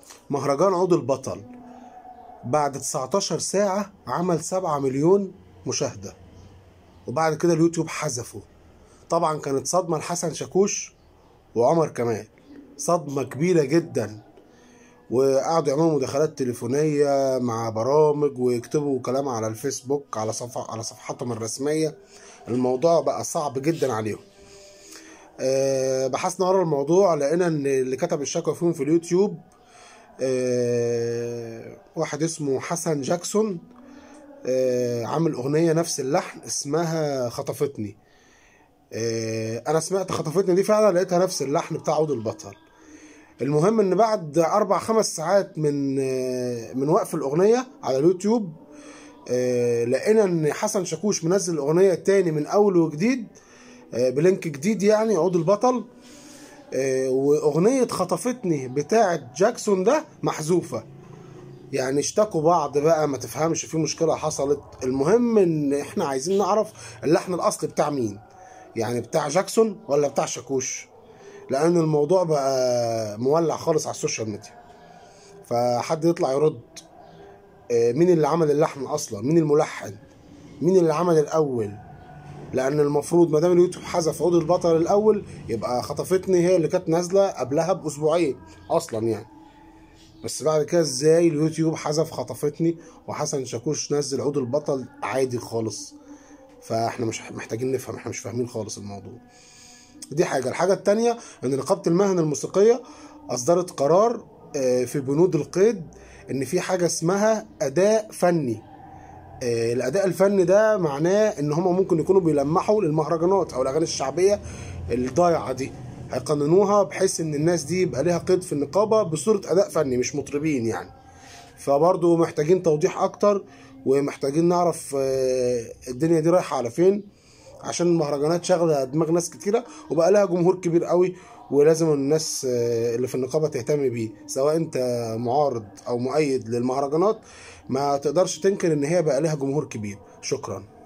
مهرجان عود البطل بعد 19 ساعة عمل 7 مليون مشاهدة وبعد كده اليوتيوب حذفه طبعا كانت صدمة لحسن شاكوش وعمر كمال صدمة كبيرة جدا وقعدوا يعملوا مداخلات تليفونية مع برامج ويكتبوا كلام على الفيسبوك على صفحة على صفحاتهم الرسمية الموضوع بقى صعب جدا عليهم أه بحثنا ورا الموضوع لقينا ان اللي كتب الشكوى فيهم في اليوتيوب أه واحد اسمه حسن جاكسون أه عامل اغنية نفس اللحن اسمها خطفتني أه انا سمعت خطفتني دي فعلا لقيتها نفس اللحن بتاع عود البطل المهم ان بعد اربع خمس ساعات من من وقف الاغنيه على اليوتيوب لقينا ان حسن شاكوش منزل الاغنيه تاني من اول وجديد بلينك جديد يعني عود البطل واغنيه خطفتني بتاعه جاكسون ده محذوفه يعني اشتكوا بعض بقى ما تفهمش في مشكله حصلت المهم ان احنا عايزين نعرف اللحن الاصلي بتاع مين يعني بتاع جاكسون ولا بتاع شاكوش لان الموضوع بقى مولع خالص على السوشيال ميديا فحد يطلع يرد مين اللي عمل اللحن اصلا مين الملحن مين اللي عمل الاول لان المفروض ما دام اليوتيوب حذف عود البطل الاول يبقى خطفتني هي اللي كانت نازله قبلها باسبوعين اصلا يعني بس بعد كده ازاي اليوتيوب حذف خطفتني وحسن شاكوش نزل عود البطل عادي خالص فاحنا مش محتاجين نفهم احنا مش فاهمين خالص الموضوع دي حاجة الحاجة التانية ان نقابة المهن الموسيقية اصدرت قرار في بنود القيد ان في حاجة اسمها اداء فني الاداء الفني ده معناه ان هم ممكن يكونوا بيلمحوا للمهرجانات او الاغاني الشعبية الضايعة دي هيقننوها بحيث ان الناس دي يبقى ليها قيد في النقابة بصورة اداء فني مش مطربين يعني فبرضو محتاجين توضيح اكتر ومحتاجين نعرف الدنيا دي رايحة على فين عشان المهرجانات شاغله دماغ ناس كتيره وبقى لها جمهور كبير قوي ولازم الناس اللي في النقابه تهتم بيه سواء انت معارض او مؤيد للمهرجانات ما تقدرش تنكر ان هي بقى لها جمهور كبير شكرا